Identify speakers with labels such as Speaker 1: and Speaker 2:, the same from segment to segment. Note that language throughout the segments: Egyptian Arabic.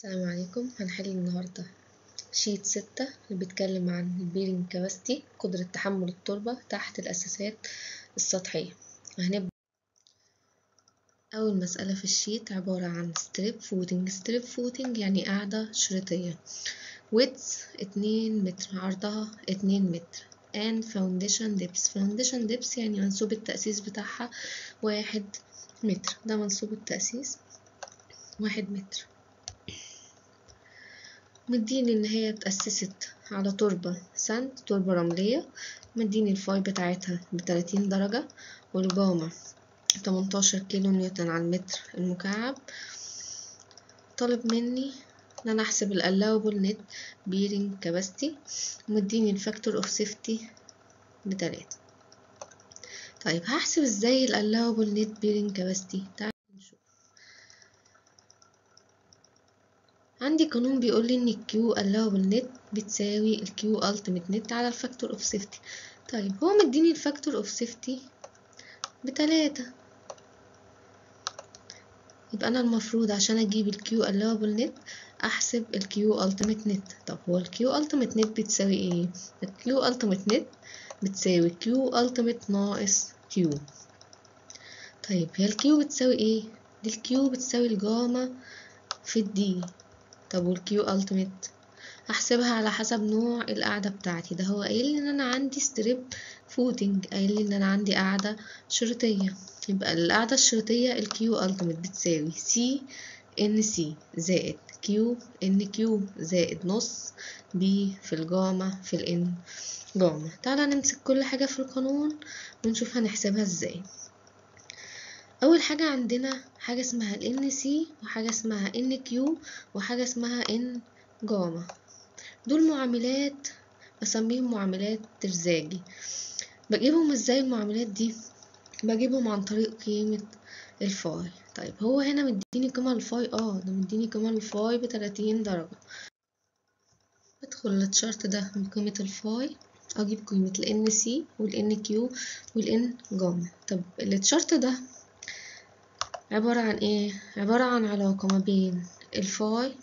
Speaker 1: السلام عليكم هنحل النهاردة شيت ستة اللي بيتكلم عن البيرنج كاباسيتي قدرة تحمل التربة تحت الأساسات السطحية هنبدأ أول مسألة في الشيت عبارة عن ستريب فوتنج ستريب فوتنج يعني قاعدة شريطية ويتس اتنين متر عرضها اتنين متر and foundation depth foundation depth يعني منسوب التأسيس بتاعها واحد متر ده منسوب التأسيس واحد متر مديني ان هي اتأسست على تربة ساند تربة رملية مديني الفاي بتاعتها بتلاتين درجة والجاما تمنتاشر كيلو نيوتن على المتر المكعب طالب مني ان انا احسب ال allowable net bearing capacity ومديني الفاكتور اوف سيفتي بتلاتة طيب هحسب ازاي ال allowable net bearing capacity تعالى نشوف عندي قانون بيقول لي ان الكيو allowable net بتساوي الكيو ultimate net على الفاكتور اوف سيفتي طيب هو مديني الفاكتور اوف سيفتي بتلاتة يبقى انا المفروض عشان اجيب الكيو allowable net احسب الكيو ultimate net طب هو الكيو ultimate net بتساوي ايه الكيو ultimate net بتساوي كيو ultimate ناقص كيو طيب هي الكيو بتساوي ايه دي الكيو بتساوي الجاما في الدي طب والكيو ultimate احسبها على حسب نوع القاعدة بتاعتي ده هو قايل لي ان انا عندي ستريب فوتنج قايل لي ان انا عندي قاعدة شريطية يبقى القاعدة الشريطية الكيو ultimate بتساوي سي ان سي زائد كيو ان كيو زائد نص بي في الجاما في الان جاما تعالى نمسك كل حاجة في القانون ونشوف هنحسبها ازاي اول حاجة عندنا حاجة اسمها ال NC وحاجة اسمها NQ وحاجة اسمها N جاما دول معاملات بسميهم معاملات ترزاجي بجيبهم ازاي المعاملات دي بجيبهم عن طريق قيمة الفاي طيب هو هنا مديني قيمة الفاي اه ده مديني قيمة الفاي بتلاتين درجة بدخل التشارت ده من قيمة الفاي اجيب قيمة ال NC وال NQ وال N جاما طب التشارت ده عبارة عن ايه عبارة عن علاقة ما بين الفاي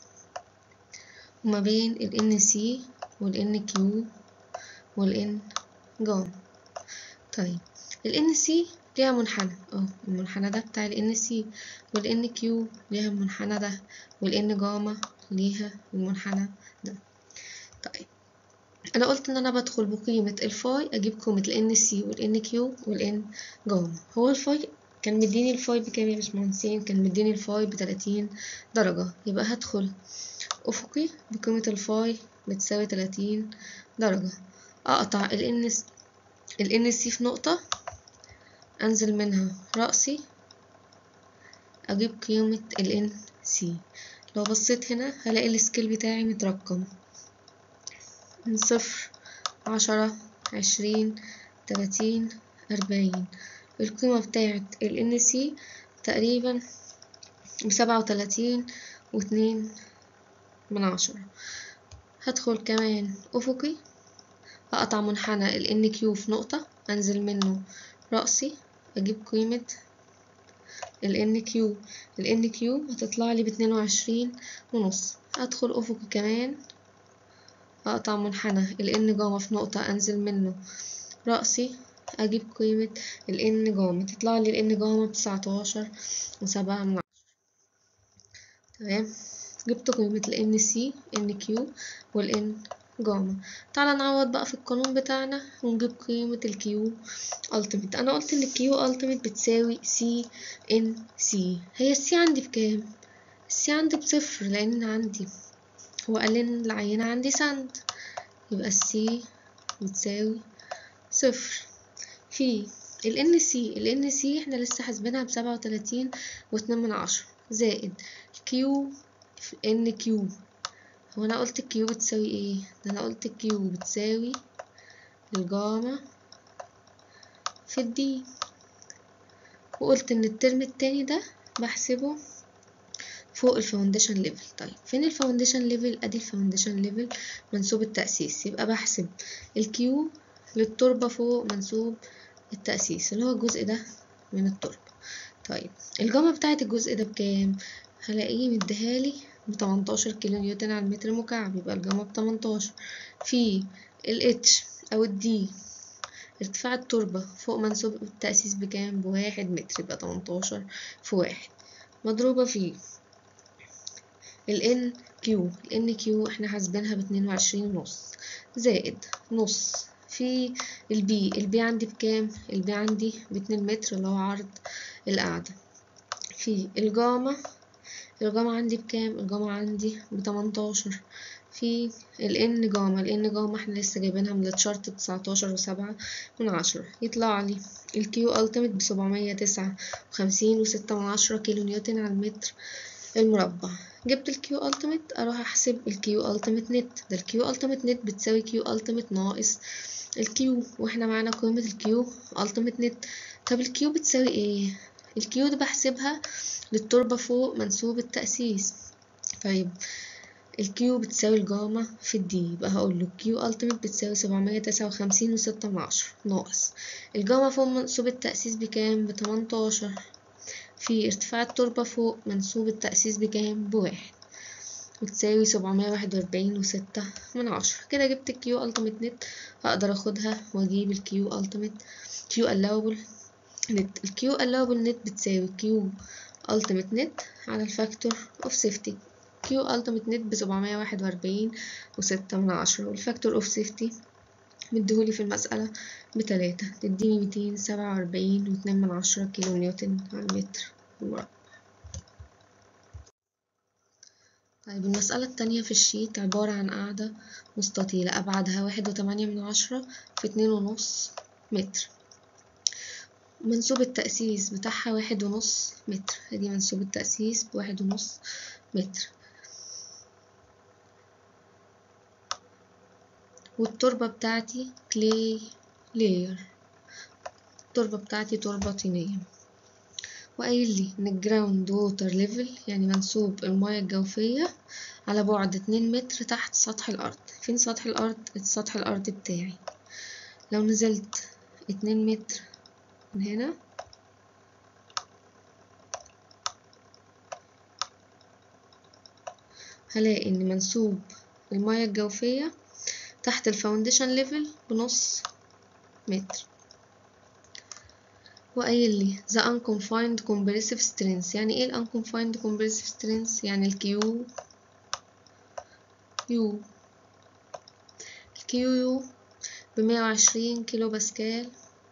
Speaker 1: وما بين ال NC وال NQ وال N جاما طيب ال NC ليها منحنى اه المنحنى ده بتاع ال NC وال NQ ليها المنحنى ده وال N جاما ليها المنحنى ده طيب انا قلت ان انا بدخل بقيمة الفاي اجيب قيمة ال NC وال NQ وال N جاما هو الفاي كان مديني الفاي بكام يا باشمهندسين كان مديني الفاي بتلاتين درجة يبقى هدخل افقي بقيمة الفاي بتساوي تلاتين درجة اقطع ال NC ال NC في نقطة انزل منها رأسي اجيب قيمة ال NC لو بصيت هنا هلاقي السكيل بتاعي مترقم من صفر عشرة عشرين تلاتين أربعين القيمة بتاعت ال NC تقريبا بسبعة وتلاتين واتنين من عشرة هدخل كمان أفقي هقطع منحنى ال NQ في نقطة أنزل منه رأسي أجيب قيمة ال NQ ال NQ هتطلع لي باتنين وعشرين ونص هدخل أفقي كمان أقطع منحنى ال N جاما في نقطة أنزل منه رأسي أجيب قيمة ال N جاما تطلع لي ال N جاما بتسعتاشر وسبعة من عشرة تمام جبت قيمة ال NC NQ وال N جاما تعالى نعوض بقى في القانون بتاعنا ونجيب قيمة ال Q ultimate أنا قلت إن ال Q ultimate بتساوي C N C هي ال C عندي بكام؟ ال C عندي بصفر لأن عندي هو قال إن العينة عندي ساند يبقى ال C بتساوي صفر في ال NC ال NC احنا لسه حاسبينها بسبعة وتلاتين واتنين من عشرة زائد Q في NQ هو أنا قلت الكيو بتساوي ايه؟ ده أنا قلت الكيو بتساوي الجاما في الدي وقلت إن الترم التاني ده بحسبه فوق الفاونديشن ليفل طيب فين الفاونديشن ليفل ادي الفاونديشن ليفل منسوب التأسيس يبقى بحسب الكيو للتربة فوق منسوب التأسيس اللي هو الجزء ده من التربة طيب الجاما بتاعت الجزء ده بكام هلاقيه مديهالي بتمنتاشر كيلو نيوتن على المتر مكعب يبقى الجاما بتمنتاشر في الاتش أو الدي ارتفاع التربة فوق منسوب التأسيس بكام بواحد متر يبقى تمنتاشر في واحد مضروبة في ال N Q ال N Q احنا حاسبينها باتنين وعشرين ونص زائد نص في البي البي عندي بكام البي عندي باتنين متر اللي هو عرض القاعدة في الجاما الجاما عندي بكام الجاما عندي بتمنتاشر في ال N جاما ال N جاما احنا لسه جايبينها من التشارت تسعتاشر وسبعة من عشرة يطلع لي ال Q ultimate بسبعمية تسعة وخمسين وستة من عشرة كيلو نيوتن على المتر المربع جبت ال Q ultimate اروح احسب ال Q ultimate net ده ال Q ultimate net بتساوي Q ultimate ناقص ال Q واحنا معانا قيمة ال Q ultimate net طب ال Q بتساوي ايه ال Q دي بحسبها للتربة فوق منسوب التأسيس طيب الكيو بتساوي الجاما في الدي يبقى هقول له كيو التيميت بتساوي سبعمية تسعة وخمسين وستة من عشرة ناقص الجاما فوق منسوب التأسيس بكام بتمنتاشر في ارتفاع التربة فوق منسوب التأسيس بكام بواحد بتساوي سبعمية واحد وأربعين وستة من عشرة كده جبت الكيو التيميت نت هقدر اخدها واجيب الكيو التيميت كيو allowable نت الكيو allowable نت بتساوي كيو ultimate نت على الفاكتور اوف سيفتي كيو ultimate نت بسبعمية واحد وأربعين وستة من عشرة والفاكتور اوف سيفتي مديهولي في المسألة بتلاتة تديني ميتين سبعة وأربعين واتنين من عشرة كيلو نيوتن على المتر المربع طيب المسألة التانية في الشيت عبارة عن قاعدة مستطيلة أبعادها واحد وتمانية من عشرة في اتنين ونص متر منسوب التأسيس بتاعها واحد ونص متر ادي منسوب التأسيس بواحد ونص متر والتربة بتاعتي كلي لاير التربة بتاعتي تربة طينية وقايل لي ان الجراوند ووتر ليفل يعني منسوب المياه الجوفية على بعد اتنين متر تحت سطح الأرض فين سطح الأرض؟ سطح الأرض بتاعي لو نزلت اتنين متر من هنا هلاقي ان منسوب المياه الجوفية تحت الفاونديشن ليفل بنص متر وقايل لي the unconfined compressive strength يعني ايه ال unconfined compressive strength يعني الكيو يو الكيو يو بمية وعشرين كيلو باسكال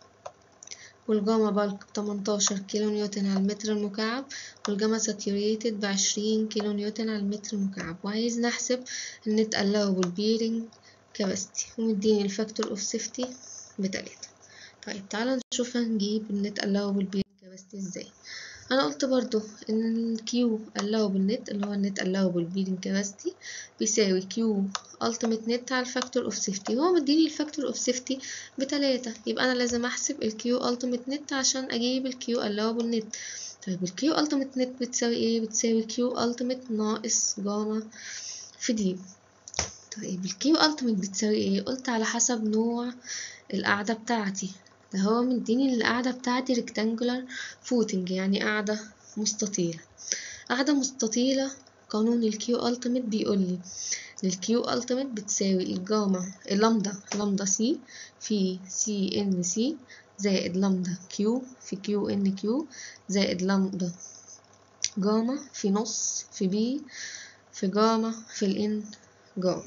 Speaker 1: والجاما بالك بتمنتاشر كيلو نيوتن على المتر المكعب والجاما ساتيوريتد بعشرين كيلو نيوتن على المتر المكعب وعايز نحسب النت allowable bearing capacity ومديني الفاكتور اوف سيفتي بتلاتة طيب تعالى نشوف هنجيب النت allowable bearing capacity ازاي انا قلت برضو ان الكيو allowable net اللي هو النت allowable bearing capacity بيساوي كيو ultimate net على الفاكتور اوف سيفتي هو مديني الفاكتور اوف سيفتي بتلاتة يبقى انا لازم احسب الكيو ultimate net عشان اجيب الكيو allowable net طيب الكيو ultimate net بتساوي ايه بتساوي كيو ultimate ناقص جاما في دي طيب الكيو ultimate بتساوي ايه قلت على حسب نوع القاعدة بتاعتي ده هو مديني القاعدة بتاعتي rectangular footing يعني قاعدة مستطيلة قاعدة مستطيلة قانون الكيو ultimate بيقولي ان الكيو ultimate بتساوي الجاما اللامدا لامدا سي في سي ان سي زائد لامدا كيو في كيو ان كيو زائد لامدا جاما في نص في بي في جاما في الان جاما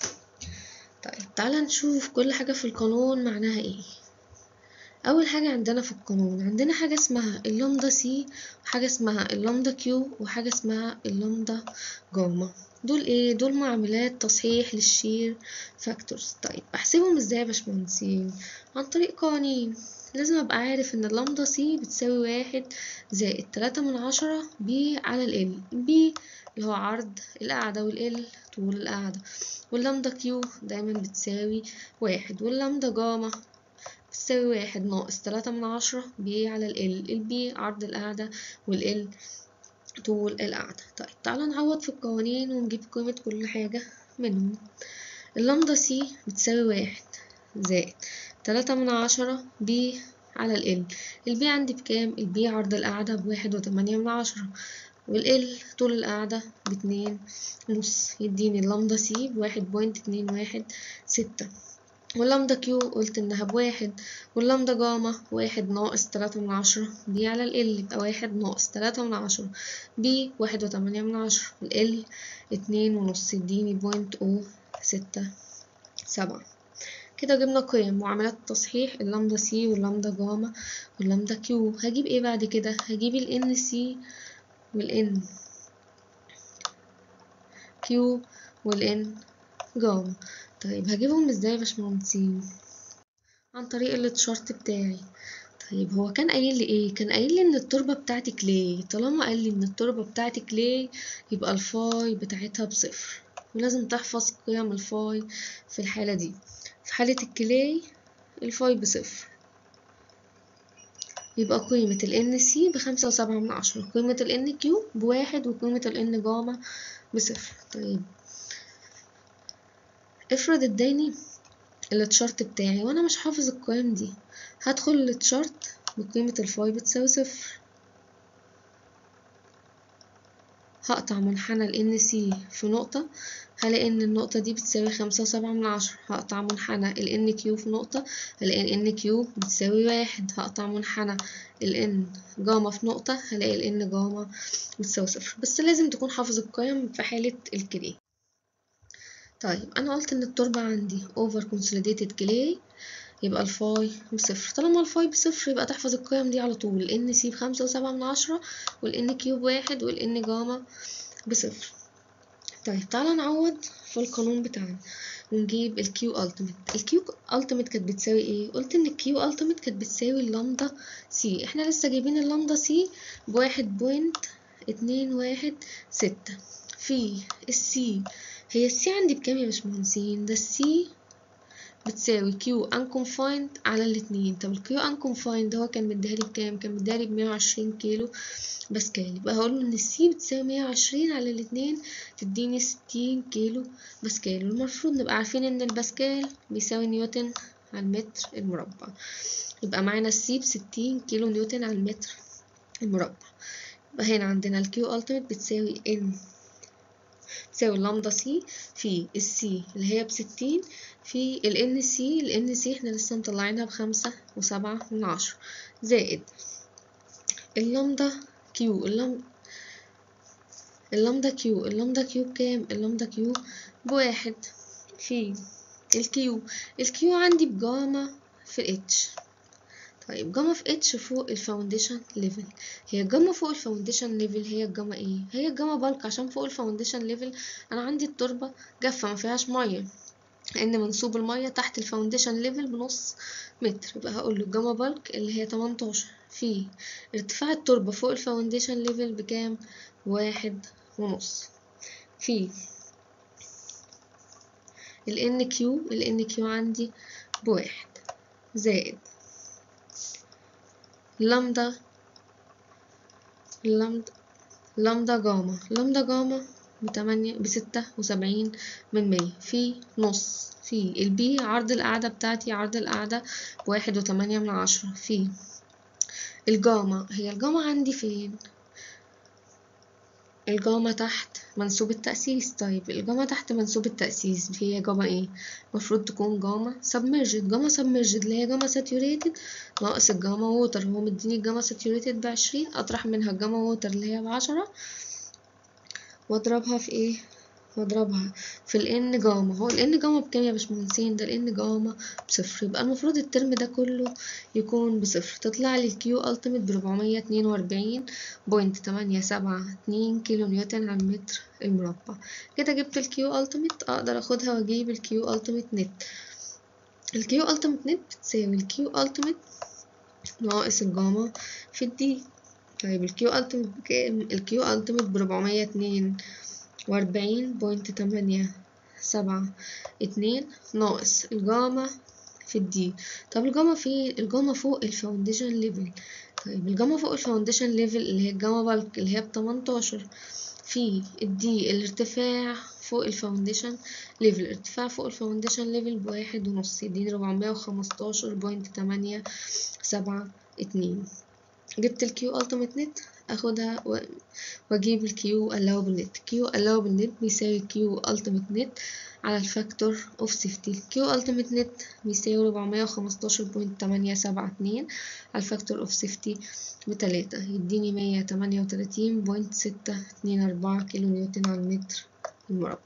Speaker 1: طيب تعالى نشوف كل حاجة في القانون معناها ايه اول حاجه عندنا في القانون عندنا حاجه اسمها اللامدا سي وحاجه اسمها اللامدا كيو وحاجه اسمها اللامدا جاما دول ايه دول معاملات تصحيح للشير فاكتورز طيب احسبهم ازاي يا باشمهندسين عن طريق قوانين لازم ابقى عارف ان اللامدا سي بتساوي واحد زائد تلاتة من عشرة بي على ال بي اللي هو عرض القاعدة والال طول القاعدة واللامدا كيو دايما بتساوي واحد واللامدا جاما بتساوي واحد ناقص تلاتة من عشرة بي على ال البي عرض القاعدة والال طول القاعدة طيب تعالى نعوض في القوانين ونجيب قيمة كل حاجة منهم اللامدا سي بتساوي واحد زائد تلاتة من عشرة بي على ال البي عندي بكام البي عرض القاعدة بواحد وتمانية من عشرة والال طول القاعدة باتنين ونص يديني اللامدا سي بواحد بوينت اتنين واحد ستة واللامدا كيو قلت انها بواحد واللامدا جاما واحد ناقص تلاتة من عشرة دي على ال يبقى واحد ناقص تلاتة من عشرة بي واحد وتمانية من عشرة ال اتنين ونص يديني بوينت او ستة سبعة كده جبنا قيم معاملات التصحيح اللامدا سي واللامدا جاما واللامدا كيو هجيب ايه بعد كده هجيب ال ان سي والان كيو والان جاما طيب هجيبهم ازاي يا باشمهندسين عن طريق التشارت بتاعي طيب هو كان قايل لي ايه كان قايل لي ان التربه بتاعتي كلاي طالما قال لي ان التربه بتاعتي كلاي يبقى الفاي بتاعتها بصفر ولازم تحفظ قيم الفاي في الحاله دي في حاله الكلاي الفاي بصفر يبقى قيمة ال NC بخمسة وسبعة من عشرة قيمة ال NQ بواحد وقيمة ال N جاما بصفر طيب افرض اداني التشارت بتاعي وانا مش حافظ القيم دي هدخل التشارت بقيمة الفاي بتساوي صفر هقطع منحنى ال NC في نقطة هلاقي ان النقطة دي بتساوي خمسة وسبعة من عشرة هقطع منحنى ال NQ في نقطة هلاقي ال NQ بتساوي واحد هقطع منحنى ال N جاما في نقطة هلاقي ال N جاما بتساوي صفر بس لازم تكون حافظ القيم في حالة الكلي طيب انا قلت ان التربة عندي over consolidated clay يبقى الفاي بصفر طالما الفاي بصفر يبقى تحفظ القيم دي على طول ال سي بخمسة وسبعة من عشرة وال كيوب واحد وال جاما بصفر طيب تعالى نعوض في القانون بتاعنا ونجيب الكيو التيميت الكيو التيميت كانت بتساوي ايه قلت ان الكيو التيميت كانت بتساوي اللامدا سي احنا لسه جايبين اللامدا سي بواحد بوينت اتنين واحد ستة في السي هي السي عندي بكام يا باشمهندسين ده السي بتساوي كيو unconfined على الاتنين طب الكيو unconfined هو كان مديهالي بكام كان مديهالي بمية وعشرين كيلو باسكال يبقى هقوله ان السي بتساوي مية وعشرين على الاتنين تديني ستين كيلو باسكال والمفروض نبقى عارفين ان الباسكال بيساوي نيوتن على المتر المربع يبقى معانا السي بستين كيلو نيوتن على المتر المربع يبقى هنا عندنا الكيو ultimate بتساوي ان تساوي اللامدا سي في السي اللي هي بستين في ال ان سي ال ان سي احنا لسه مطلعينها بخمسة وسبعة من عشرة زائد اللامدا كيو اللام اللامدا كيو اللامدا كيو بكام اللامدا كيو بواحد في الكيو الكيو عندي بجاما في الاتش طيب جاما في اتش فوق الفاونديشن ليفل هي الجاما فوق الفاونديشن ليفل هي الجاما ايه هي الجاما بالك عشان فوق الفاونديشن ليفل انا عندي التربه جافه ما فيهاش ميه لان منسوب الميه تحت الفاونديشن ليفل بنص متر يبقى هقول له الجاما بالك اللي هي 18 في ارتفاع التربه فوق الفاونديشن ليفل بكام واحد ونص في ال ان كيو ال ان كيو عندي بواحد زائد لامدا لامدا لامدا جاما لامدا جاما بتمانية بستة وسبعين من مية في نص في البي عرض القاعدة بتاعتي عرض القاعدة بواحد وتمانية من عشرة في الجاما هي الجاما عندي فين الجاما تحت منسوب التأسيس طيب الجاما تحت منسوب التأسيس هي جاما ايه المفروض تكون جاما سبمرجد جاما سبمرجد اللي هي جاما ساتيوريتد ناقص الجاما ووتر هو مديني الجاما ساتيوريتد بعشرين اطرح منها الجاما ووتر اللي هي بعشرة واضربها في ايه واضربها في الان جاما هو الان جاما بكام يا باشمهندسين ده الان جاما بصفر يبقى المفروض الترم ده كله يكون بصفر تطلع لي الكيو التيميت بربعمية اتنين واربعين بوينت تمانية سبعة اتنين كيلو نيوتن على المتر المربع كده جبت الكيو التيميت اقدر اخدها واجيب الكيو التيميت نت الكيو التيميت نت بتساوي الكيو التيميت ناقص الجاما في الدي طيب الكيو التيميت بكام الكيو التيميت بربعمية اتنين وأربعين بوينت تمانية سبعة اتنين ناقص الجاما في الدي طب الجاما في الجاما فوق الفاونديشن ليفل طيب الجاما فوق الفاونديشن ليفل اللي هي الجاما بالك اللي هي بتمنتاشر في الدي الارتفاع فوق الفاونديشن ليفل الارتفاع فوق الفاونديشن ليفل بواحد ونص يديني ربعمية وخمستاشر بوينت تمانية سبعة اتنين جبت الكيو التيميت نت اخدها و- واجيب الكيو allowable net كيو allowable net بيساوي كيو ultimate net على الفاكتور اوف سيفتي كيو ultimate net بيساوي ربعمية وخمستاشر بوينت تمانية سبعة اتنين على الفاكتور اوف سيفتي بتلاتة يديني مية تمانية وتلاتين بوينت ستة اتنين أربعة كيلو نيوتن على المتر المربع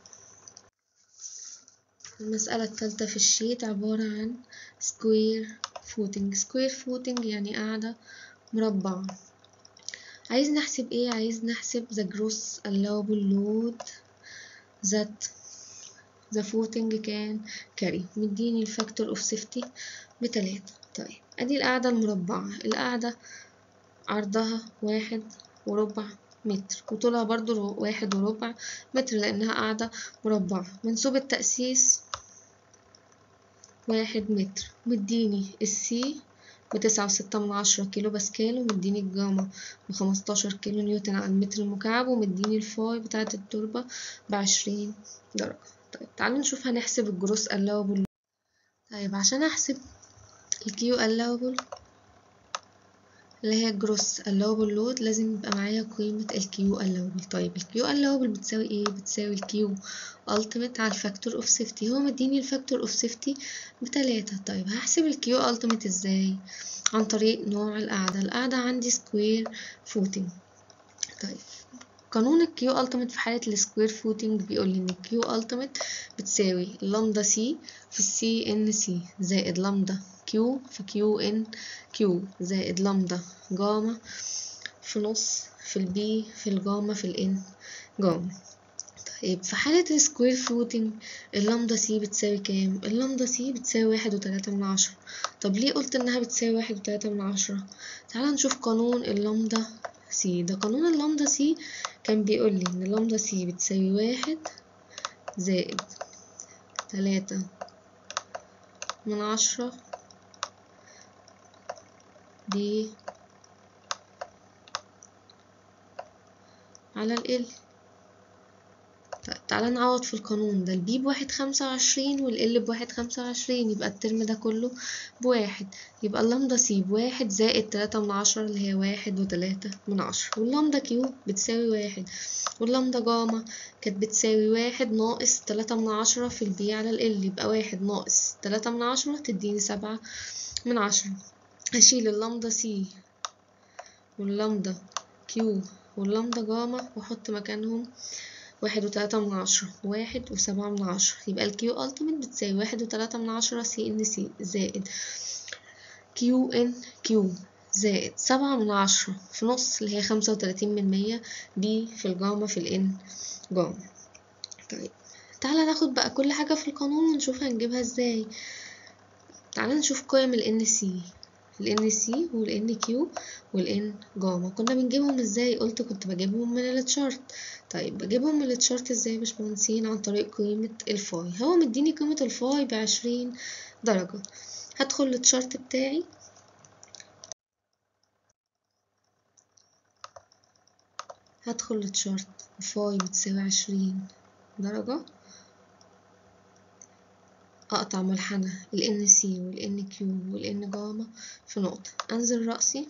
Speaker 1: المسألة التالتة في الشيت عبارة عن square footing square footing يعني قاعدة مربعة عايز نحسب ايه عايز نحسب the gross allowable load that the footing can carry مديني الفاكتور اوف سيفتي بتلاتة طيب ادي القاعدة المربعة القاعدة عرضها واحد وربع متر وطولها برضو رو- واحد وربع متر لأنها قاعدة مربعة منسوب التأسيس واحد متر مديني السي بتسعة وستة من عشرة كيلو باسكال ومديني الجاما بخمستاشر كيلو نيوتن على المتر المكعب ومديني الفاي بتاعة التربة بعشرين درجة طيب تعالوا نشوف هنحسب الجروس allowable طيب عشان أحسب الكيو allowable اللي هي الجروس allowable load لازم يبقى معايا قيمة الكيو allowable طيب الكيو allowable بتساوي ايه؟ بتساوي الكيو ultimate على الفاكتور اوف سيفتي هو مديني الفاكتور اوف سيفتي بتلاتة طيب هحسب الكيو ultimate ازاي؟ عن طريق نوع القاعدة القاعدة عندي square footing طيب قانون الكيو ultimate في حالة السكوير فوتنج بيقول لي ان الكيو ultimate بتساوي لامدا سي في السي ان سي زائد لامدا كيو في كيو ان كيو زائد لامدا جاما في نص في البي في الجاما في الان جاما طيب في حالة السكوير فوتنج اللامدا سي بتساوي كام؟ اللامدا سي بتساوي واحد وتلاتة من عشرة طب ليه قلت انها بتساوي واحد وتلاتة من عشرة؟ تعالى نشوف قانون اللامدا سي ده قانون اللامدا سي كان بيقول لي ان اللامدا سي بتساوي واحد زائد تلاتة من عشرة دي على ال طيب تعالى نعوض في القانون ده البي بواحد خمسة وعشرين والال بواحد خمسة وعشرين يبقى الترم ده كله بواحد يبقى اللامدا سي بواحد زائد تلاتة من عشرة اللي هي واحد وتلاتة من عشرة واللامدا كيو بتساوي واحد واللامدا جاما كانت بتساوي واحد ناقص تلاتة من عشرة في البي على ال يبقى واحد ناقص تلاتة من عشرة تديني سبعة من عشرة هشيل اللامدا سي واللامدا كيو واللامدا جاما واحط مكانهم واحد وتلاتة من عشرة واحد وسبعة من عشرة يبقى الكيو التيميت بتساوي واحد وتلاتة من عشرة سي ان سي زائد كيو ان كيو زائد سبعة من عشرة في نص اللي هي خمسة وتلاتين من مية بي في الجاما في الان جاما طيب تعالى ناخد بقى كل حاجة في القانون ونشوف هنجيبها ازاي تعالى نشوف قيم ال ان سي ال ان سي وال ان كيو وال ان جاما كنا بنجيبهم ازاي قلت كنت بجيبهم من التشارت طيب بجيبهم من التشارت ازاي يا باشمهندسين عن طريق قيمة الفاي هو مديني قيمة الفاي بعشرين درجة هدخل التشارت بتاعي هدخل التشارت فاي بتساوي عشرين درجة أقطع ملحنة ال NC وال NQ وال N جاما في نقطة أنزل رأسي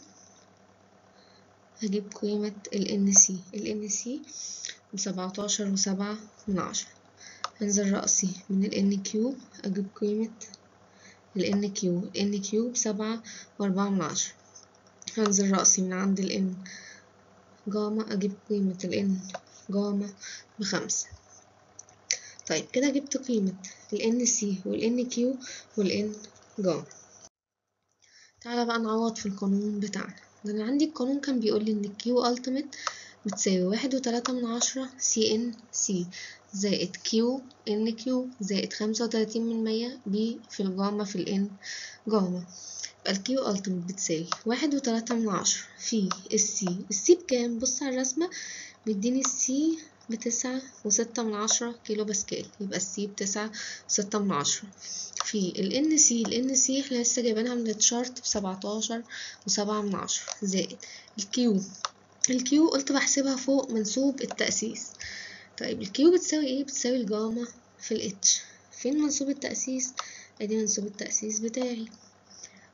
Speaker 1: هجيب قيمة ال NC ال NC بسبعتاشر وسبعة من عشرة هنزل رأسي من ال NQ أجيب قيمة ال NQ ال NQ بسبعة وأربعة من عشرة هنزل رأسي من عند ال N جاما أجيب قيمة ال N جاما بخمسة طيب كده جبت قيمة ال NC وال NQ وال N جاما تعالى بقى نعوض في القانون بتاعنا ده أنا عندي القانون كان بيقول لي إن Q ultimate بتساوي واحد وتلاتة من عشرة سي ان سي زائد كيو ان كيو زائد خمسة وتلاتين من مية بي في الجاما في الان جاما يبقى الكيو التيميت بتساوي واحد وتلاتة من عشرة في السي السي بكام بص على الرسمة بيديني السي بتسعة وستة من عشرة كيلو باسكال يبقى السي بتسعة وستة من عشرة في ال ان سي ال ان سي احنا لسه جايبينها من التشارت بسبعتاشر وسبعة من عشرة زائد الكيو الكيو قلت بحسبها فوق منسوب التأسيس طيب الكيو بتساوي ايه بتساوي الجاما في الاتش فين منسوب التأسيس ادي منسوب التأسيس بتاعي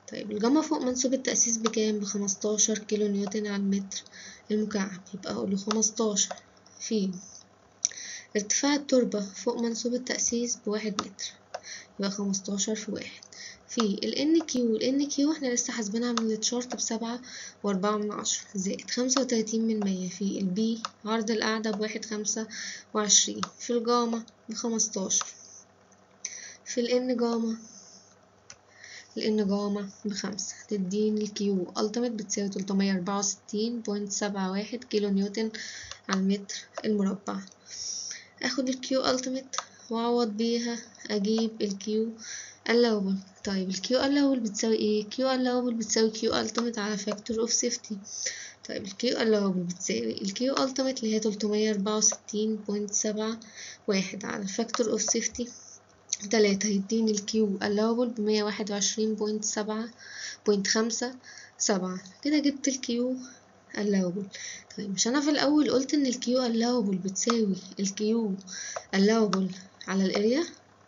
Speaker 1: طيب الجاما فوق منسوب التأسيس بكام بخمستاشر كيلو نيوتن على المتر المكعب يبقى أقوله خمستاشر في ارتفاع التربة فوق منسوب التأسيس بواحد متر يبقى خمستاشر في واحد في ال NQ ال NQ احنا لسه حاسبينها من التشارت بسبعة وأربعة من عشرة زائد خمسة وتلاتين من مية في ال B عرض القاعدة بواحد خمسة وعشرين في الجاما بخمستاشر في ال N جاما ال N جاما بخمسة تديني ال Q ultimate بتساوي تلتمية أربعة وستين بوينت سبعة واحد كيلو نيوتن على المتر المربع اخد ال Q ultimate واعوض بيها اجيب ال Q allowable طيب ال Q allowable بتساوي ايه Q allowable بتساوي Q ultimate على factor of safety طيب ال Q allowable بتساوي ال Q ultimate اللي هي تلتمية أربعة وستين بوينت سبعة واحد على factor of safety تلاتة يديني ال Q allowable بمية واحد وعشرين بوينت سبعة بوينت خمسة سبعة كده جبت ال Q allowable طيب مش أنا في الأول قلت إن ال Q allowable بتساوي ال Q allowable على الاريا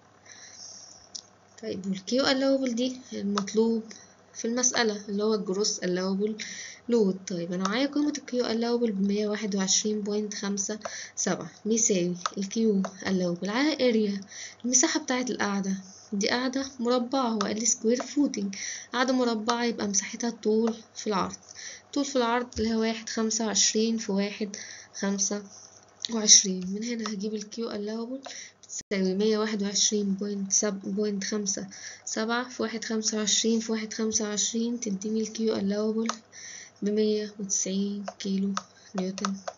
Speaker 1: طيب وال Q allowable دي المطلوب في المسألة اللي هو الجروس allowable load طيب أنا معايا قيمة ال Q allowable بمية واحد وعشرين بوينت خمسة سبعة بيساوي ال Q allowable على اريا المساحة بتاعة القاعدة دي قاعدة مربعة هو قال لي سكوير فوتنج قاعدة مربعة يبقى مساحتها الطول في العرض طول في العرض اللي هو واحد خمسة وعشرين في واحد خمسة وعشرين من هنا هجيب ال Q allowable بتساوي مية واحد وعشرين بوينت سب بوينت خمسة سبعة في واحد خمسة وعشرين في واحد خمسة وعشرين تديني ال Q allowable بمية وتسعين كيلو نيوتن